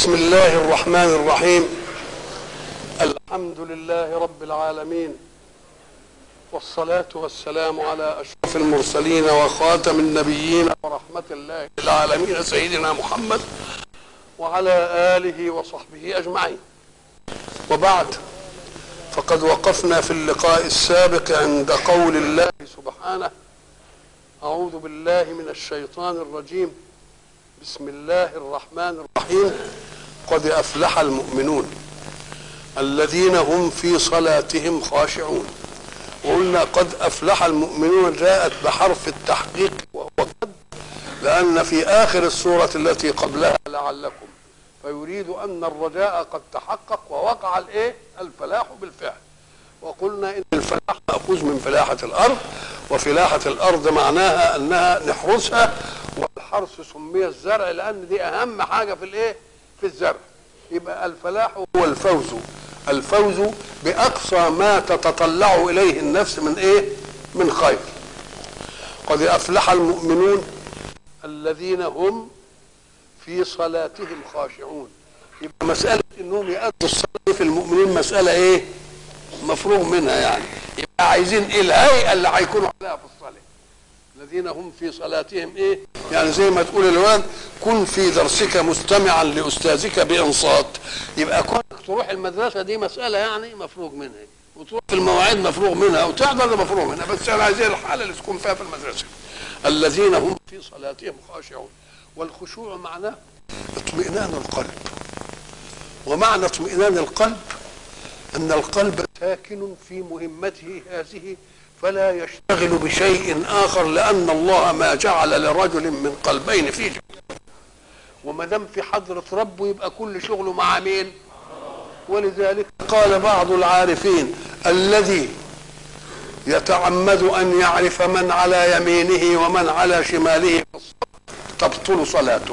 بسم الله الرحمن الرحيم الحمد لله رب العالمين والصلاة والسلام على أشرف المرسلين وخاتم النبيين ورحمة الله للعالمين سيدنا محمد وعلى آله وصحبه أجمعين وبعد فقد وقفنا في اللقاء السابق عند قول الله سبحانه أعوذ بالله من الشيطان الرجيم بسم الله الرحمن الرحيم قد أفلح المؤمنون الذين هم في صلاتهم خاشعون وقلنا قد أفلح المؤمنون جاءت بحرف التحقيق وهو قد لأن في آخر السورة التي قبلها لعلكم فيريد أن الرجاء قد تحقق ووقع الإيه؟ الفلاح بالفعل وقلنا إن الفلاح مأخوذ من فلاحة الأرض وفلاحة الأرض معناها أنها نحرسها والحرث سمي الزرع لأن دي أهم حاجة في الإيه؟ في الزرع يبقى الفلاح هو الفوز الفوز بأقصى ما تتطلع إليه النفس من إيه؟ من خير قد أفلح المؤمنون الذين هم في صلاتهم خاشعون يبقى مسألة إنهم يأدوا الصلاة في المؤمنين مسألة إيه؟ مفروغ منها يعني يبقى عايزين إيه الهيئة اللي هيكونوا عليها في الصلاة الذين هم في صلاتهم ايه يعني زي ما تقول الواد كن في درسك مستمعا لاستاذك بانصات يبقى كونك تروح المدرسه دي مساله يعني مفروغ منها وتروح في المواعيد مفروغ منها وتحضر ده مفروغ منها بس انا عايزين الحاله اللي تكون فيها في المدرسه الذين هم في صلاتهم خاشعون والخشوع معناه اطمئنان القلب ومعنى اطمئنان القلب ان القلب ساكن في مهمته هذه فلا يشتغل بشيء اخر لان الله ما جعل لرجل من قلبين في جوفه وما دام في حضره ربه يبقى كل شغله مع مين ولذلك قال بعض العارفين الذي يتعمد ان يعرف من على يمينه ومن على شماله تبطل صلاته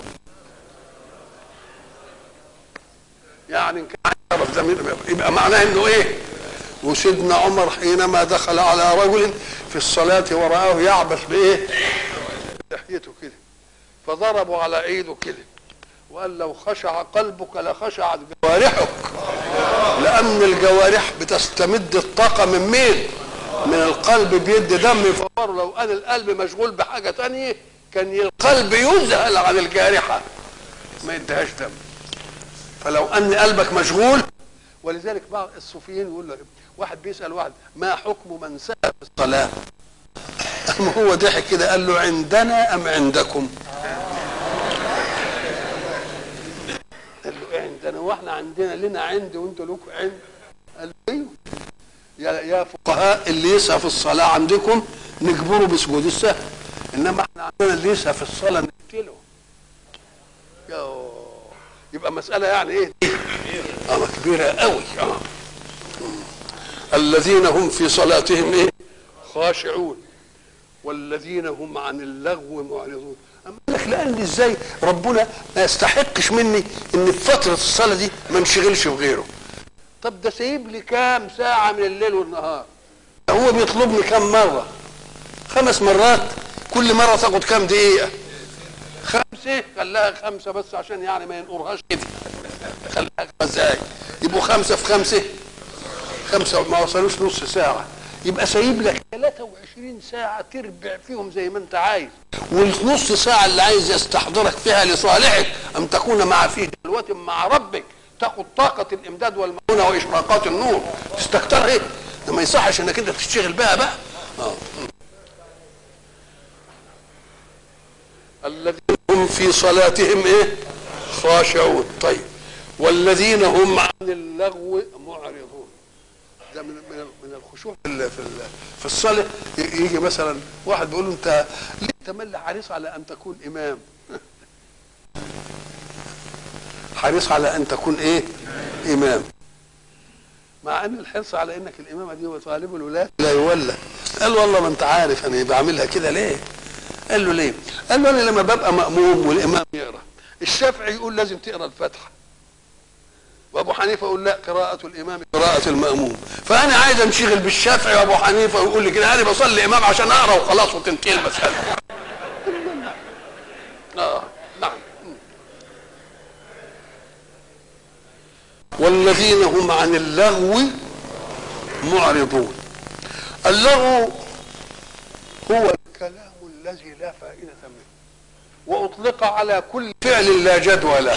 يعني ان كان يعرف ده يبقى معناه انه ايه وسيدنا عمر حينما دخل على رجل في الصلاة ورآه يعبث بإيه؟ لحيته كده فضربوا على إيده كده وقال لو خشع قلبك لخشعت جوارحك لأن الجوارح بتستمد الطاقة من مين؟ من القلب بيدي دم فمر لو كان القلب مشغول بحاجة تانية كان القلب يذهل عن الجارحة ما يديهاش دم فلو أن قلبك مشغول ولذلك بعض الصوفيين يقول لك واحد بيسال واحد ما حكم من سال في الصلاه أم هو ضحك كده قال له عندنا ام عندكم قال له ايه عندنا واحنا عندنا لنا عند وانتوا لكم عند قال له ايوه يا يا فقهاء اللي يسهى في الصلاه عندكم نجبره بسجود السهو انما احنا عندنا اللي يسهى في الصلاه نقتله يبقى مساله يعني ايه اه كبيره قوي اه الذين هم في صلاتهم ايه خاشعون والذين هم عن اللغو معرضون اما لك لان ازاي ربنا ما يستحقش مني ان في فتره الصلاه دي ما انشغلش بغيره طب ده سايب لي كام ساعه من الليل والنهار هو بيطلبني كام مره خمس مرات كل مره تاخد كام دقيقه خمسه خلاها خمسه بس عشان يعني ما ينقرهاش كده خلاها خمس دقايق يبقوا خمسه في خمسه خمسة ما وصلوش نص ساعة يبقى سايب لك 23 ساعة تربع فيهم زي ما انت عايز والنص ساعة اللي عايز يستحضرك فيها لصالحك أن تكون مع في جلوة مع ربك تاخد طاقة الإمداد والمعونة وإشراقات النور تستكتر إيه؟ ده ما يصحش إنك أنت تشتغل بها بقى آه. الذين هم في صلاتهم إيه؟ خاشعون طيب والذين هم عن اللغو معرضون ده من من من الخشوع في في في الصلاه يجي مثلا واحد بيقول له انت ليه تملي حريص على ان تكون امام حريص على ان تكون ايه امام مع ان الحرص على انك الامامه دي وطالب الولايه لا يولى قال والله ما انت عارف انا بعملها كده ليه قال له ليه قال له انا لما ببقى ماموم والامام يقرا الشافعي يقول لازم تقرا الفاتحه وابو حنيفه يقول لا قراءه الامام قراءه الماموم فانا عايز انشغل بالشافعي وابو حنيفه ويقول لي كده انا بصلي امام عشان اقرا وخلاص وتنتهي المساله اه نعم والذين هم عن اللغو معرضون اللغو هو الكلام الذي لا فائدة منه وأطلق على كل فعل لا جدوى له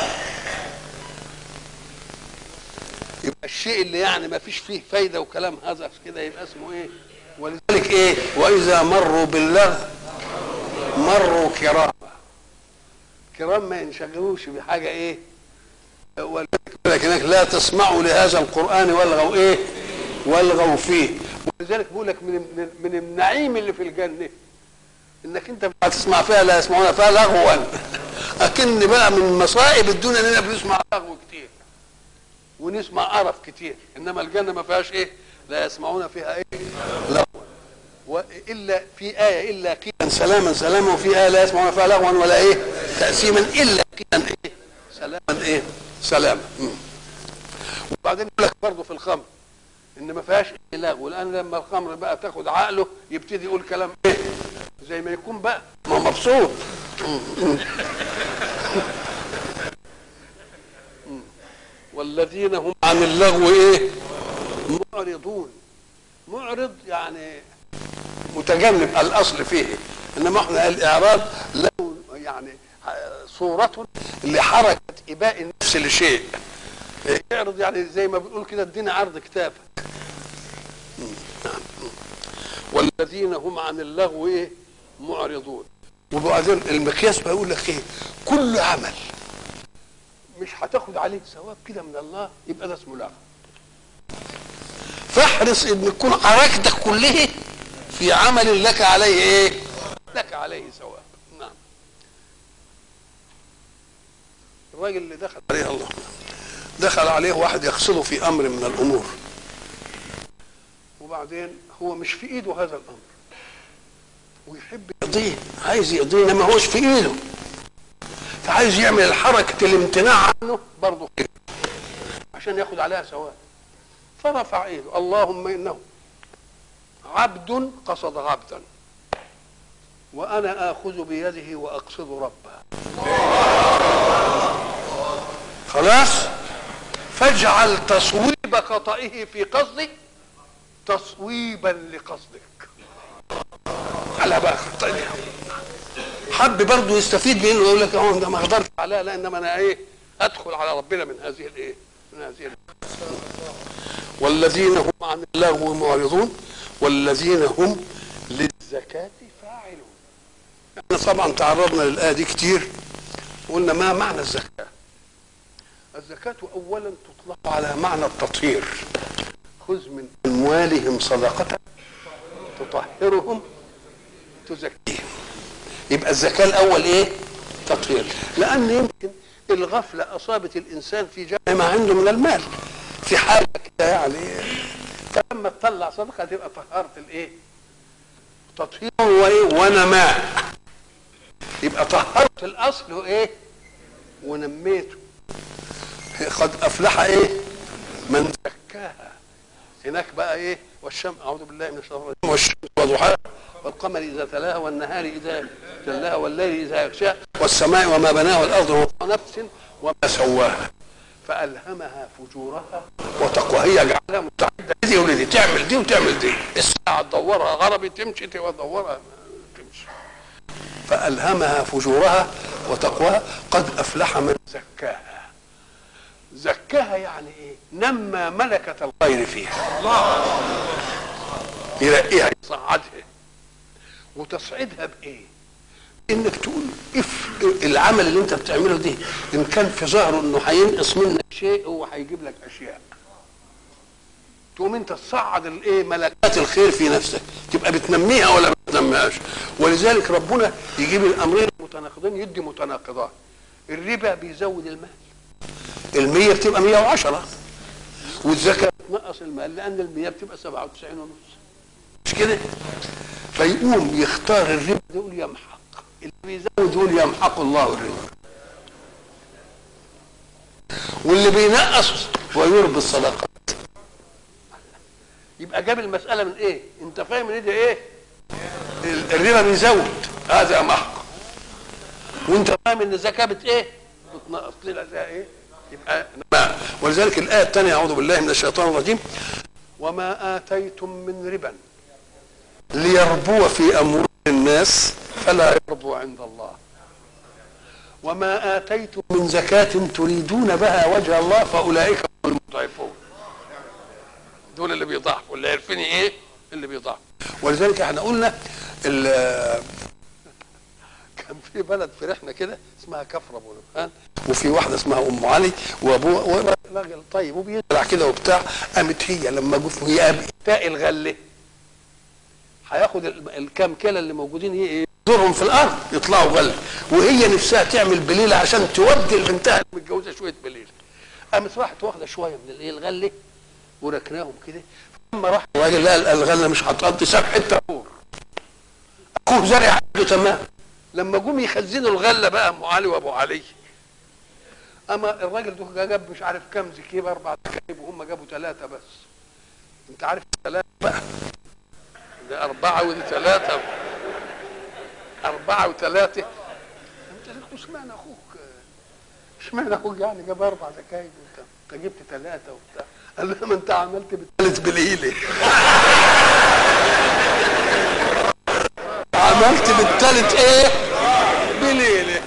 يبقى الشيء اللي يعني ما فيش فيه فايدة وكلام هذا كده يبقى اسمه ايه ولذلك ايه وإذا مروا باللغو مروا كراما كرام ما ينشغلوش بحاجة ايه ولذلك هناك لا تسمعوا لهذا القرآن والغوا ايه والغوا فيه ولذلك بيقول لك من من, من النعيم اللي في الجنة انك انت هتسمع فيها لا يسمعون فيها لغوا اكن بقى من مصائب الدنيا اننا بنسمع لغو كتير ونسمع قرف كتير انما الجنه ما فيهاش ايه لا يسمعون فيها ايه لغوا والا في ايه الا قيلا سلاما سلاما وفي ايه لا يسمعون فيها لغوا ولا ايه تاسيما الا قيلا ايه سلاما ايه سلاما مم. وبعدين يقول لك برضه في الخمر ان ما فيهاش ايه لغو لان لما الخمر بقى تاخد عقله يبتدي يقول كلام ايه زي ما يكون بقى ما هو مبسوط والذين هم عن اللغو ايه معرضون معرض يعني متجنب الاصل فيه انما احنا الاعراض له يعني صورة لحركة اباء النفس لشيء يعرض يعني زي ما بنقول كده ادينا عرض كتابك والذين هم عن اللغو ايه معرضون وبعدين المقياس بيقول لك ايه كل عمل مش هتاخد عليه ثواب كده من الله يبقى ده اسمه لغو فاحرص ان تكون حركتك كلها في عمل لك عليه ايه لك عليه ثواب نعم الراجل اللي دخل عليه الله دخل عليه واحد يقصده في امر من الامور وبعدين هو مش في ايده هذا الامر ويحب يقضيه عايز يقضيه انما هوش في ايده فعايز يعمل حركة الامتناع عنه برضه كده عشان ياخد عليها ثواب فرفع ايده اللهم انه عبد قصد عبدا وانا اخذ بيده واقصد ربه خلاص فاجعل تصويب خطئه في قصدي تصويبا لقصدك على بقى خطئني حب برضه يستفيد منه ويقول لك اهو ده ما قدرت عليها لا انما انا ايه ادخل على ربنا من هذه الايه من هذه والذين هم عن اللغو معرضون والذين هم للزكاة فاعلون احنا طبعا تعرضنا للآية دي كتير قلنا ما معنى الزكاة الزكاة أولا تطلق على معنى التطهير خذ من أموالهم صدقة تطهرهم تزكيهم يبقى الزكاة الأول إيه؟ تطهير لأن يمكن الغفلة أصابت الإنسان في جمع ما عنده من المال في حاجة كده يعني فلما تطلع صدقة تبقى طهرت الإيه؟ تطهير وإيه؟ ونماء يبقى طهرت الأصل وإيه؟ ونميته قد أفلح إيه؟ من زكاها هناك بقى إيه؟ والشمس أعوذ بالله من الشيطان الرجيم والشمس وضحاها والقمر إذا تلاها والنهار إذا جلاها والليل إذا يغشاها والسماء وما بناها والأرض ونفس وما سواها فألهمها فجورها وتقواها هي جعلها مستعدة دي ولدي تعمل دي وتعمل دي الساعة تدورها غربي تمشي تدورها تمشي فألهمها فجورها وتقواها قد أفلح من زكاها زكاها يعني ايه نمى ملكة الخير فيها الله يرقيها يصعدها وتصعيدها بايه انك تقول اف العمل اللي انت بتعمله ده ان كان في ظهره انه هينقص منك شيء هو هيجيب لك اشياء تقوم انت تصعد الايه ملكات الخير في نفسك تبقى بتنميها ولا ما بتنميهاش ولذلك ربنا يجيب الامرين المتناقضين يدي متناقضات الربا بيزود المال المية بتبقى 110 والزكاة بتنقص المال لأن المية بتبقى 97 ونص مش كده؟ فيقوم يختار الربا ده يقول يمحق اللي بيزود يقول يمحق الله الربا واللي بينقص ويربي الصدقات يبقى جاب المسألة من ايه؟ انت فاهم ان ده ايه؟ الربا بيزود هذا محق وانت فاهم ان الزكاة بت ايه؟ بتنقص لنا ايه؟ يبقى ما ولذلك الايه الثانيه اعوذ بالله من الشيطان الرجيم وما اتيتم من ربا ليربو في اموال الناس فلا يربو عند الله وما اتيتم من زكاه تريدون بها وجه الله فاولئك هم المضعفون دول اللي بيضعفوا اللي عارفين ايه اللي بيضعفوا ولذلك احنا قلنا ال- كان في بلد فرحنا كده اسمها كفر ابو نبهان وفي واحده اسمها ام علي وابوها راجل طيب وبيزرع كده وبتاع قامت هي لما جت هي تاء الغله هياخد ال- الكام كيلة اللي موجودين هي ايه يزورهم في الارض يطلعوا غله وهي نفسها تعمل بليله عشان تودي لبنتها اللي متجوزه شويه بليله قامت راحت واخده شويه من الايه الغله وركناهم كده لما راح الراجل لقى الغله مش هتقضي ساب حته فوق اخوه زرع عنده تمام لما جم يخزنوا الغله بقى ام علي وابو علي اما الراجل ده جاب مش عارف كام زكيب اربع زكايب وهم جابوا ثلاثه بس انت عارف ثلاثه بقى ده اربعه ودي ثلاثه اربعه وثلاثه انت قلت اشمعنى اخوك اشمعنى اخوك يعني جاب اربع زكايب وانت انت جبت ثلاثه وبتاع قال له ما انت عملت بالثالث بالهيله عملت بالثالث ايه بليله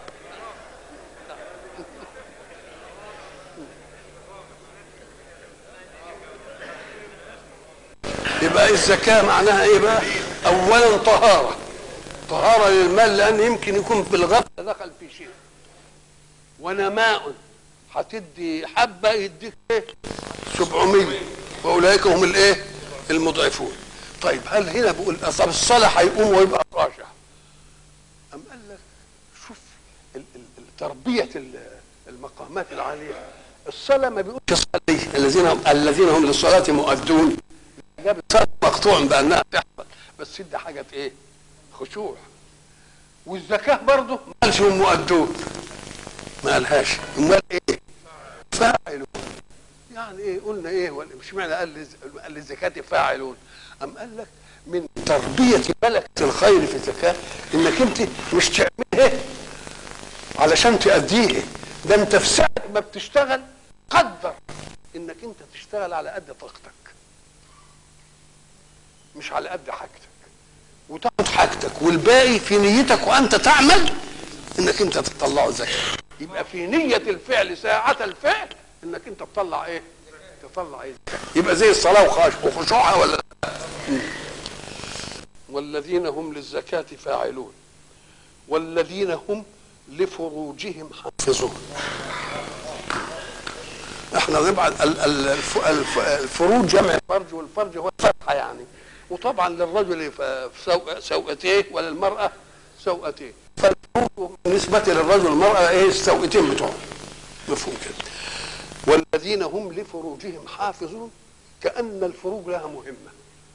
يبقى الزكاة معناها ايه بقى اولا طهارة طهارة للمال لان يمكن يكون بالغفلة دخل في شيء ونماء هتدي حبة يديك ايه 700 واولئك هم الايه المضعفون طيب هل هنا بقول طب الصلاة هيقوم ويبقى راجع أم قال لك شوف ال- ال- ال- تربية ال- المقامات العالية الصلاة ما بيقولش صلي الذين هم الذين هم للصلاة مؤدون جاب الصلاة مقطوع بأنها تحصل بس دي حاجة ايه؟ خشوع والزكاة برضه ما قالش هم مؤدون ما قالهاش امال ايه؟ فاعلون يعني ايه قلنا ايه ولا مش معنى قال للز- قال للزكاة فاعلون أم قال لك من تربية ملكة الخير في الزكاة انك انت مش تعملها علشان تأديه ده انت في ساعة ما بتشتغل قدر انك انت تشتغل على قد طاقتك مش على قد حاجتك وتاخد حاجتك والباقي في نيتك وانت تعمل انك انت تطلعه زكاة يبقى في نية الفعل ساعة الفعل انك انت تطلع ايه تطلع ايه زكاة. يبقى زي الصلاة وخاش- وخشوعها ولا لا مم. والذين هم للزكاة فاعلون والذين هم لفروجهم حافظون احنا طبعا ال- ال- الف- الف- الفروج جمع فرج والفرج هو الفتحه يعني وطبعا للرجل ف- سو- سوءتيه وللمراه سوءتيه فالفروج بالنسبه للرجل والمراه ايه السوءتين بتوعهم مفهوم كده والذين هم لفروجهم حافظون كان الفروج لها مهمه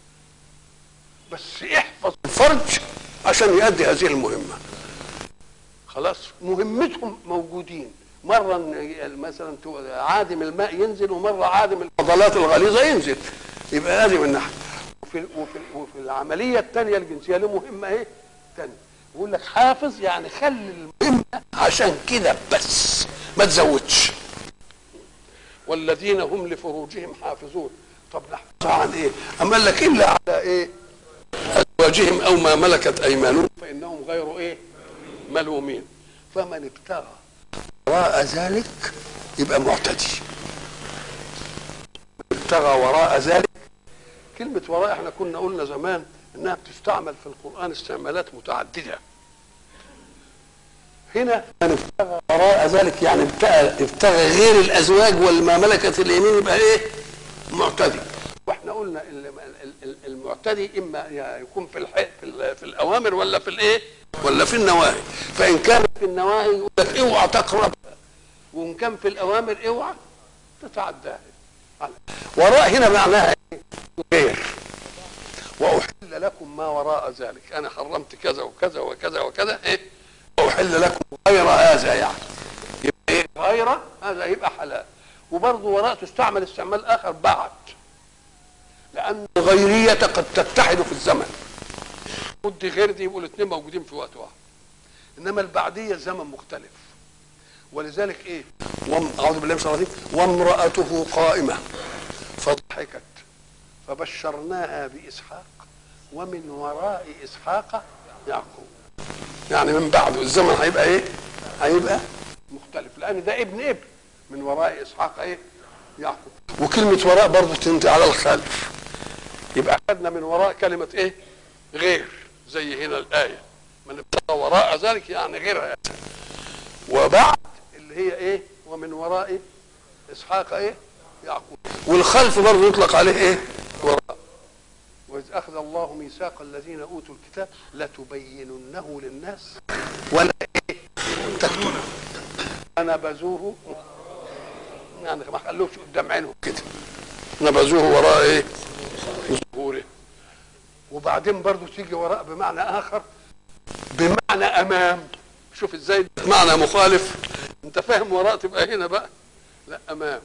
بس احفظ الفرج عشان يؤدي هذه المهمه خلاص مهمتهم موجودين مرة ن- مثلا تو- عادم الماء ينزل ومرة عادم الفضلات الغليظة ينزل يبقى هذه من ناحية وفي, وفي, وفي العملية الثانية الجنسية له مهمة ايه؟ ثانية بيقول لك حافظ يعني خلي المهمة عشان كده بس ما تزودش والذين هم لفروجهم حافظون طب نحفظها عن ايه؟ أم قال لك إلا على ايه؟ أزواجهم أو ما ملكت أيمانهم فإنهم غير ايه؟ ملومين فمن ابتغى وراء ذلك يبقى معتدي من ابتغى وراء ذلك كلمة وراء احنا كنا قلنا زمان انها بتستعمل في القرآن استعمالات متعددة هنا من ابتغى وراء ذلك يعني ابتغى, ابتغى غير الازواج والما ملكت اليمين يبقى ايه معتدي واحنا قلنا ال- ال- ال- المعتدي اما يكون في الح... في, ال- في الاوامر ولا في الايه ولا في النواهي فان كان في النواهي يقول لك اوعى تقرب وان كان في الاوامر اوعى تتعداها وراء هنا معناها ايه غير واحل لكم ما وراء ذلك انا حرمت كذا وكذا وكذا وكذا ايه واحل لكم غير هذا يعني يبقى ايه غير هذا يبقى حلال وبرضه وراء تستعمل استعمال اخر بعد لان الغيريه قد تتحد في الزمن ودي غير دي يبقوا الاثنين موجودين في وقت واحد انما البعديه الزمن مختلف ولذلك ايه وم... اعوذ بالله من الشيطان الرجيم وامراته قائمه فضحكت فبشرناها باسحاق ومن وراء اسحاق يعقوب يعني من بعده الزمن هيبقى ايه هيبقى مختلف لان ده ابن ابن من وراء اسحاق ايه يعقوب وكلمه وراء برضه تنتهي على الخلف يبقى خدنا من وراء كلمه ايه غير زي هنا الايه من ابتغى وراء ذلك يعني غير وبعد اللي هي ايه ومن وراء اسحاق ايه يعقوب والخلف برضه يطلق عليه ايه وراء واذ اخذ الله ميثاق الذين اوتوا الكتاب لتبيننه للناس ولا ايه تكتمونه فنبذوه يعني ما خلوش قدام عينهم كده نبذوه وراء ايه ظهوره وبعدين برضه تيجي وراء بمعنى اخر بمعنى امام شوف ازاي معنى مخالف انت فاهم وراء تبقى هنا بقى لا امام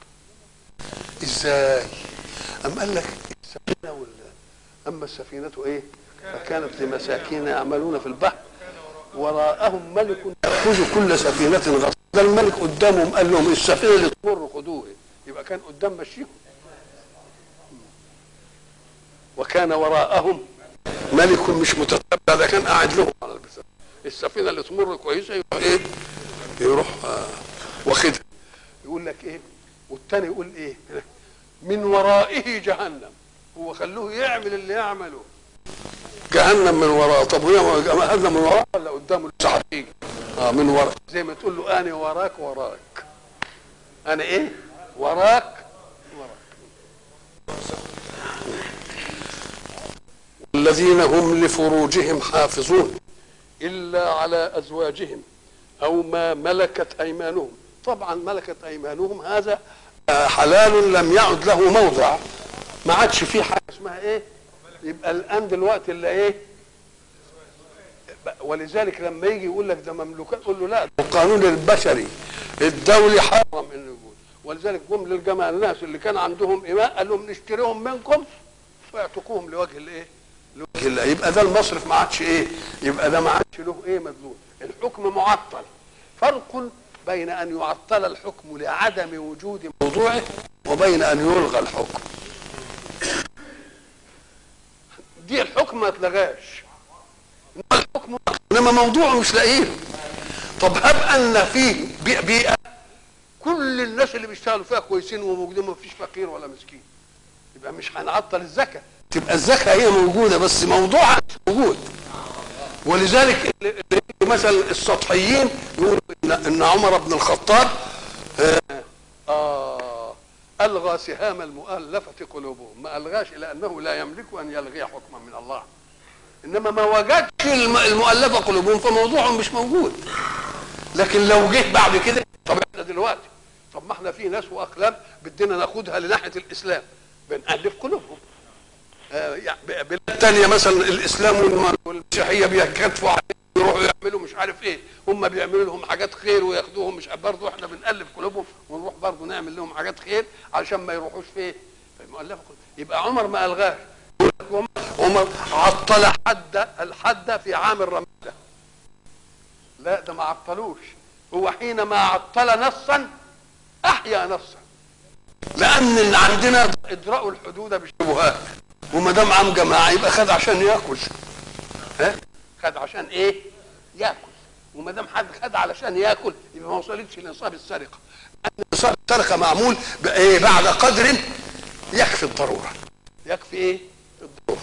ازاي ام قال لك السفينه ولا اما السفينه ايه فكانت لمساكين يعملون في البحر وراءهم ملك ياخذ كل سفينه غصبا ده الملك قدامهم قال لهم السفينه اللي تمر خدوها يبقى كان قدام مشيهم وكان وراءهم ملك مش متتبع ده كان قاعد لهم على البساط السفينه اللي تمر كويسه يبقى ايه يروح آه واخدها يقول لك ايه والتاني يقول ايه من ورائه جهنم هو خلوه يعمل اللي يعمله جهنم من وراء طب هو جهنم من وراء ولا قدامه لسه هتيجي اه من وراء زي ما تقول له انا وراك وراك انا ايه وراك وراك الذين هم لفروجهم حافظون الا على ازواجهم او ما ملكت ايمانهم طبعا ملكت ايمانهم هذا حلال لم يعد له موضع ما عادش فيه حاجه اسمها ايه يبقى الان دلوقتي اللي ايه ولذلك لما يجي يقول لك ده مملوكات قول له لا ده القانون البشري الدولي حرم انه يقول ولذلك جم للجماعه الناس اللي كان عندهم اماء قال لهم نشتريهم منكم فيعتقوهم لوجه الايه؟ لوجه الله يبقى ده المصرف ما عادش ايه؟ يبقى ده ما عادش له ايه مدلول الحكم معطل فرق بين ان يعطل الحكم لعدم وجود موضوعه وبين ان يلغى الحكم دي الحكم ما اتلغاش انما الحكم انما موضوعه مش لاقيه طب هب ان فيه بيئه كل الناس اللي بيشتغلوا فيها كويسين وموجودين ما فيش فقير ولا مسكين يبقى مش هنعطل الزكاه تبقى الزكاه هي موجوده بس موضوعها مش موجود ولذلك اللي مثلا السطحيين يقولوا ان ان عمر بن الخطاب آه, آه الغى سهام المؤلفه قلوبهم ما الغاش الى انه لا يملك ان يلغي حكما من الله انما ما وجدش المؤلفه قلوبهم فموضوعهم مش موجود لكن لو جه بعد كده طب احنا دلوقتي طب ما احنا في ناس واقلام بدنا ناخدها لناحيه الاسلام بنألف قلوبهم آه يعني بلاد تانية مثلا الاسلام والمسيحيه بيكتفوا عليهم يروحوا يعملوا مش عارف ايه هم بيعملوا لهم حاجات خير وياخدوهم مش برضه احنا بنألف قلوبهم ونروح برضه نعمل لهم حاجات خير علشان ما يروحوش في المؤلفه يبقى عمر ما الغاش عمر عطل حد الحد في عام الرماده لا ده ما عطلوش هو حينما عطل نصا احيا نصا لان عندنا ادراء الحدود بالشبهات وما دام عام جماعه يبقى خد عشان ياكل ها خد عشان ايه ياكل وما دام حد خد علشان ياكل يبقى ما وصلتش لنصاب السرقه لان نصاب السرقه معمول بايه بعد قدر يكفي الضروره يكفي ايه الضروره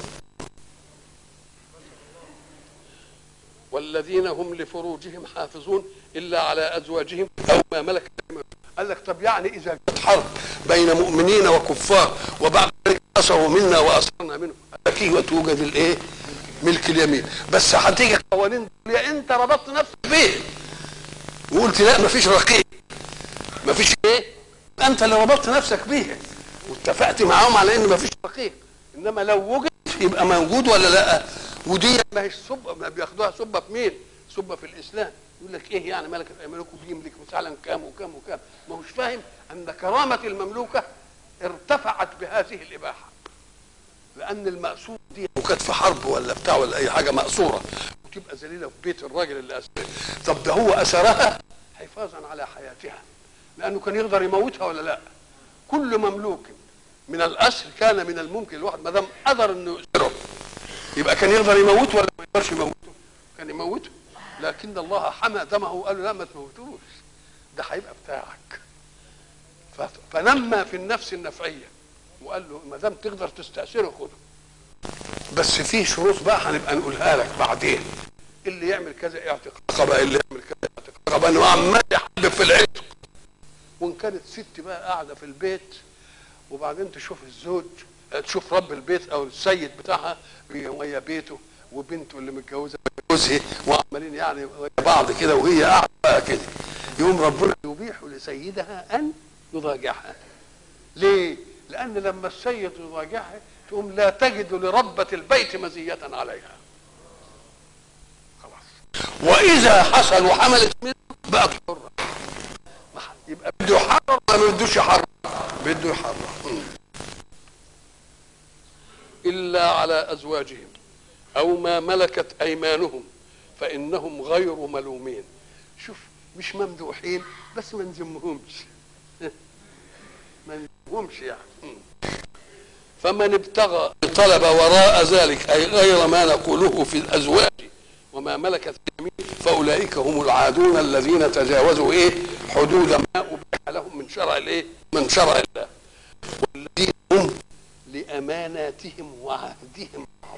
والذين هم لفروجهم حافظون الا على ازواجهم او ما ملكت قال لك طب يعني اذا كانت حرب بين مؤمنين وكفار وبعد ذلك اسروا منا واسرنا منهم اكيد وتوجد الايه ملك اليمين بس هتيجي قوانين يا انت ربطت نفسك بيه وقلت لا مفيش رقيب مفيش ايه انت اللي ربطت نفسك بيه واتفقت معاهم على ان مفيش رقيق انما لو وجد يبقى موجود ولا لا ودي ما هيش سبه ما بياخدوها سبه في مين سبه في الاسلام يقول لك ايه يعني ملك ايمانكم بيملك مثلا كام وكام وكام ما هوش فاهم ان كرامه المملوكه ارتفعت بهذه الاباحه لان المأسور دي وكانت في حرب ولا بتاع ولا اي حاجه مأسوره وتبقى ذليله في بيت الراجل اللي اسرها طب ده هو اسرها حفاظا على حياتها لانه كان يقدر يموتها ولا لا كل مملوك من الاسر كان من الممكن الواحد ما دام قدر انه يسره يبقى كان يقدر يموته ولا ما يقدرش يموته كان يموته لكن الله حمى دمه وقال له لا ما تموتوش ده هيبقى بتاعك ف- فنمى في النفس النفعيه وقال له ما دام تقدر تستاثره خده بس في شروط بقى هنبقى نقولها لك بعدين اللي يعمل كذا اعتق رقبه اللي يعمل كذا اعتق رقبه انه عمال يحب في العتق وان كانت ست بقى قاعده في البيت وبعدين تشوف الزوج تشوف رب البيت او السيد بتاعها وهي بيته وبنته اللي متجوزه جوزها وعمالين يعني ويا بعض كده وهي قاعده بقى كده يقوم ربنا يبيح لسيدها ان يضاجعها ليه؟ لأن لما السيد يضاجعها تقوم لا تجد لربة البيت مزية عليها. خلاص. وإذا حصل وحملت منه بقت حرة. يبقى بده يحرر ولا ما بدوش يحرر؟ بده يحرر. مم. إلا على أزواجهم أو ما ملكت أيمانهم فإنهم غير ملومين. شوف مش ممدوحين بس ما نذمهمش. ما نذمهمش يعني. مم. فمن ابتغى طلب وراء ذلك اي غير ما نقوله في الازواج وما ملكت اليمين فاولئك هم العادون الذين تجاوزوا ايه حدود ما ابيح لهم من شرع الايه من شرع الله والذين هم لاماناتهم وعهدهم راعون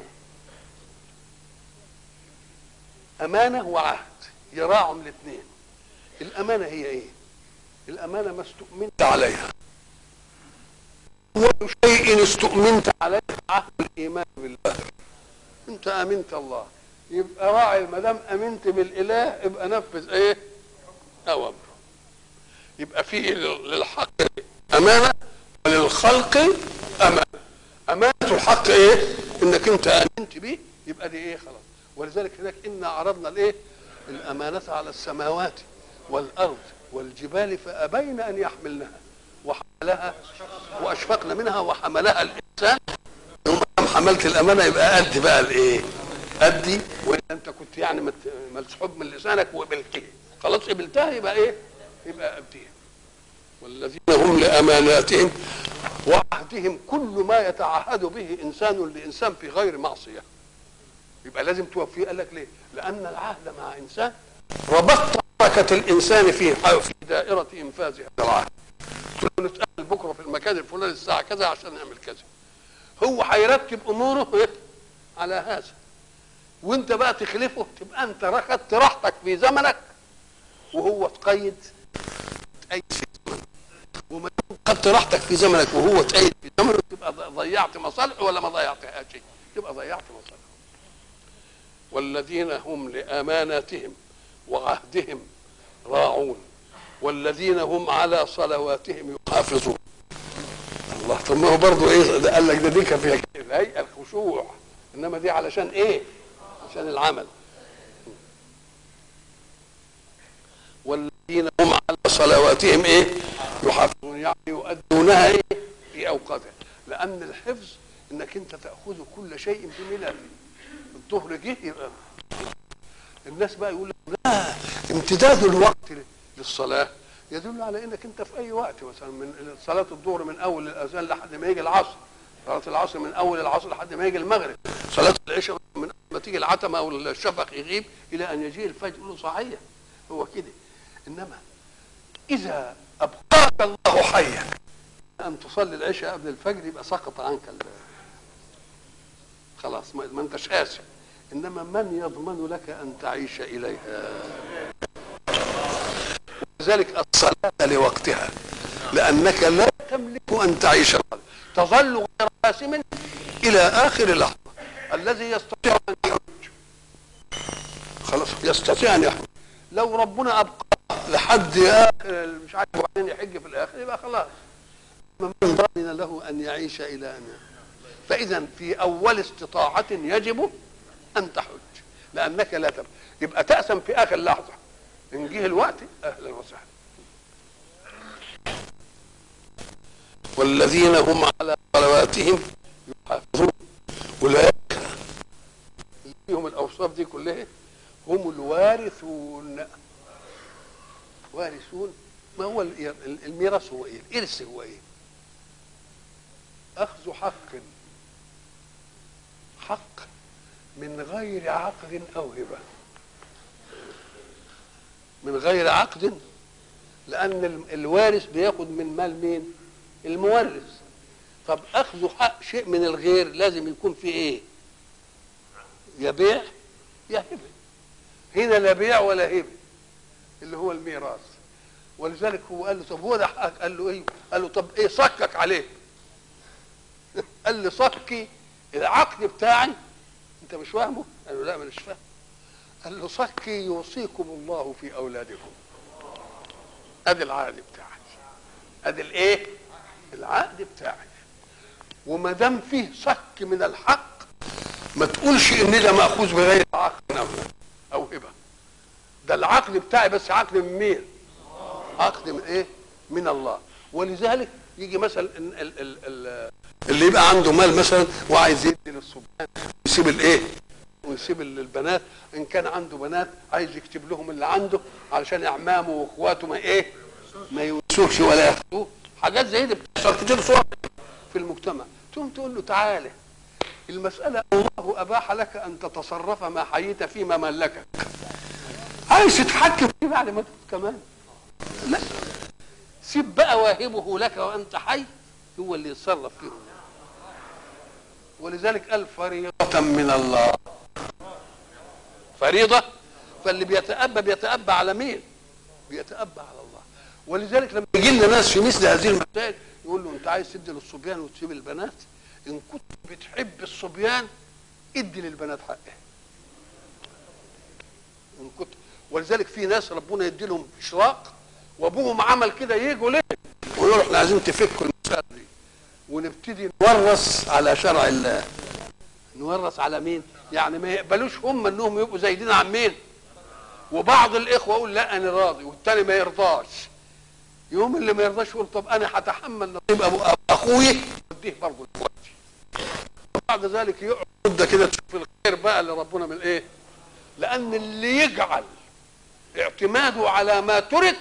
امانه وعهد يراعوا الاثنين الامانه هي ايه الامانه ما استؤمنت عليها أول شيء استؤمنت عليه عهد الإيمان بالله أنت آمنت الله يبقى راعي ما دام آمنت بالإله يبقى نفذ إيه؟ أوامره يبقى في للحق أمانة وللخلق أمانة أمانة الحق إيه؟ إنك أنت آمنت به يبقى دي إيه خلاص ولذلك هناك إنا عرضنا الإيه؟ الأمانة على السماوات والأرض والجبال فأبين أن يحملنها وحملها واشفقنا منها وحملها الانسان يوم قام حملت الامانه يبقى قد بقى الايه؟ قدي وان انت كنت يعني مت- مسحوب من لسانك وقبلتها خلاص قبلتها يبقى ايه؟ يبقى قديها والذين هم لاماناتهم وعهدهم كل ما يتعهد به انسان لانسان في غير معصيه يبقى لازم توفيه قال لك ليه؟ لان العهد مع انسان ربطت حركه الانسان في في دائره انفاذ هذا العهد قلت له نتقابل بكره في المكان الفلاني الساعه كذا عشان نعمل كذا هو هيرتب اموره إيه؟ على هذا وانت بقى تخلفه تبقى انت رخدت راحتك في زمنك وهو تقيد تقيد في زمنك وما دام خدت راحتك في زمنك وهو تقيد في زمنك تبقى ضيعت مصالحه ولا ما ضيعتهاش تبقى ضيعت مصالحه والذين هم لاماناتهم وعهدهم راعون والذين هم على صلواتهم يحافظون الله طب ما هو برضه ايه ده قال لك ده دي كان فيها الهيئه الخشوع انما دي علشان ايه؟ عشان العمل والذين هم على صلواتهم ايه؟ يحافظون يعني يؤدونها ايه؟ في اوقاتها لان الحفظ انك انت تاخذ كل شيء بملاله الظهر جه يبقى الناس بقى يقول لك لا امتداد الوقت للصلاه يدل على انك انت في اي وقت مثلا من صلاه الظهر من اول الاذان لحد ما يجي العصر صلاه العصر من اول العصر لحد ما يجي المغرب صلاه العشاء من أول ما تيجي العتمه او الشفق يغيب الى ان يجيء الفجر له صحيح هو كده انما اذا ابقاك الله حيا ان تصلي العشاء قبل الفجر يبقى سقط عنك ال- خلاص ما ما انتش اسف انما من يضمن لك ان تعيش اليها لذلك الصلاة لوقتها لأنك لا تملك أن تعيش الحال. تظل غير قاسم إلى آخر لحظة الذي يستطيع أن يحج خلاص يستطيع أن يحج لو ربنا أبقى لحد آخر مش عارف وبعدين يحج في الآخر يبقى خلاص من ضمن له أن يعيش إلى أن فإذا في أول استطاعة يجب أن تحج لأنك لا تب يبقى تأسم في آخر لحظة إن جه الوقت أهلا وسهلا والذين هم على صلواتهم يحافظون أولئك فيهم الأوصاف دي كلها هم الوارثون وارثون ما هو ال- ال- الميراث هو ايه الارث هو ايه اخذ حق حق من غير عقد او هبه من غير عقد لان ال- الوارث بياخد من مال مين المورث طب اخذ حق شيء من الغير لازم يكون في ايه يا بيع يا هبه هنا لا بيع ولا هبه اللي هو الميراث ولذلك هو قال له طب هو ده حقك قال له ايه قال له طب ايه صكك عليه قال لي صكي العقد بتاعي انت مش فاهمه قال له لا مش فاهم قال له صكي يوصيكم الله في اولادكم ادي العقد بتاعي ادي الايه العقد بتاعي وما دام فيه صك من الحق ما تقولش ان ده ماخوذ بغير عقد او او هبه ده العقد بتاعي بس عقد من مين عقد من ايه من الله ولذلك يجي مثلا ال- ال- ال- ال- اللي يبقى عنده مال مثلا وعايز يدي للصبيان يسيب الايه ويسيب البنات ان كان عنده بنات عايز يكتب لهم اللي عنده علشان اعمامه واخواته ما ايه ما يوسوش ولا ياخدوه حاجات زي دي بتحصل كتير صور في المجتمع تقوم تقول له تعالى المسألة الله أباح لك أن تتصرف ما حييت فيما ملكك عايز تتحكم فيه بعد ما تموت كمان لا سيب بقى واهبه لك وأنت حي هو اللي يتصرف فيهم ولذلك قال فريضة من الله فريضة فاللي بيتأبى بيتأبى على مين؟ بيتأبى على الله ولذلك لما يجي لنا ناس في مثل هذه المسائل يقول له انت عايز تدي للصبيان وتسيب البنات ان كنت بتحب الصبيان ادي للبنات حقها ان كنت ولذلك في ناس ربنا يدي لهم اشراق وابوهم عمل كده يجوا ليه ويقولوا احنا عايزين تفكوا المسألة دي ونبتدي نورث على شرع الله نورث على مين يعني ما يقبلوش هم انهم يبقوا زايدين عن مين وبعض الاخوه يقول لا انا راضي والتاني ما يرضاش يوم اللي ما يرضاش يقول طب انا هتحمل نصيب ابو أبو اخوي وديه برضه لاخواتي بعد ذلك يقعد مده كده تشوف الخير بقى اللي ربنا من ايه لان اللي يجعل اعتماده على ما ترك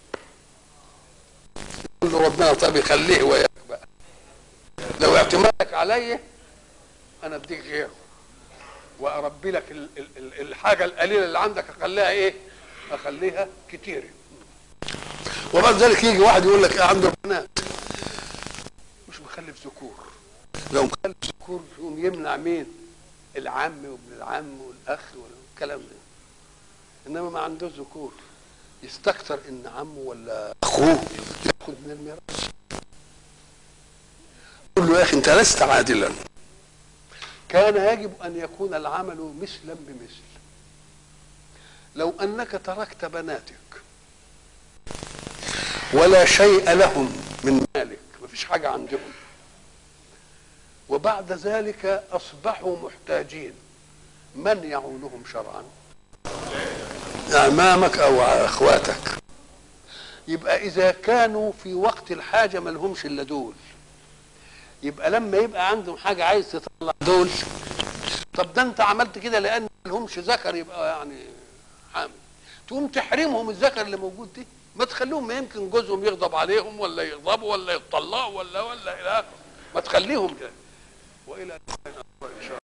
يقول له ربنا طب يخليه وياك بقى لو اعتمادك عليا انا اديك غيره واربي لك ال- ال- ال- الحاجه القليله اللي عندك اخليها ايه اخليها كتيره وبعد ذلك يجي واحد يقول لك إيه عنده بنات مش مخلف ذكور لو مخلف ذكور يقوم يمنع مين العم وابن العم والاخ والكلام ده انما ما عندوش ذكور يستكثر ان عمه ولا اخوه ياخذ من الميراث يقول له يا اخي انت لست عادلا كان يجب ان يكون العمل مثلا بمثل لو انك تركت بناتك ولا شيء لهم من مالك ما فيش حاجه عندهم وبعد ذلك اصبحوا محتاجين من يعولهم شرعا امامك او اخواتك يبقى اذا كانوا في وقت الحاجه ما لهمش الا دول يبقى لما يبقى عندهم حاجه عايز تطلع دول طب ده انت عملت كده لان ما لهمش ذكر يبقى يعني حامل تقوم تحرمهم الذكر اللي موجود دي ما تخليهم ما يمكن جوزهم يغضب عليهم ولا يغضبوا ولا يطلقوا ولا ولا الى اخره ما تخليهم كده والى ان شاء الله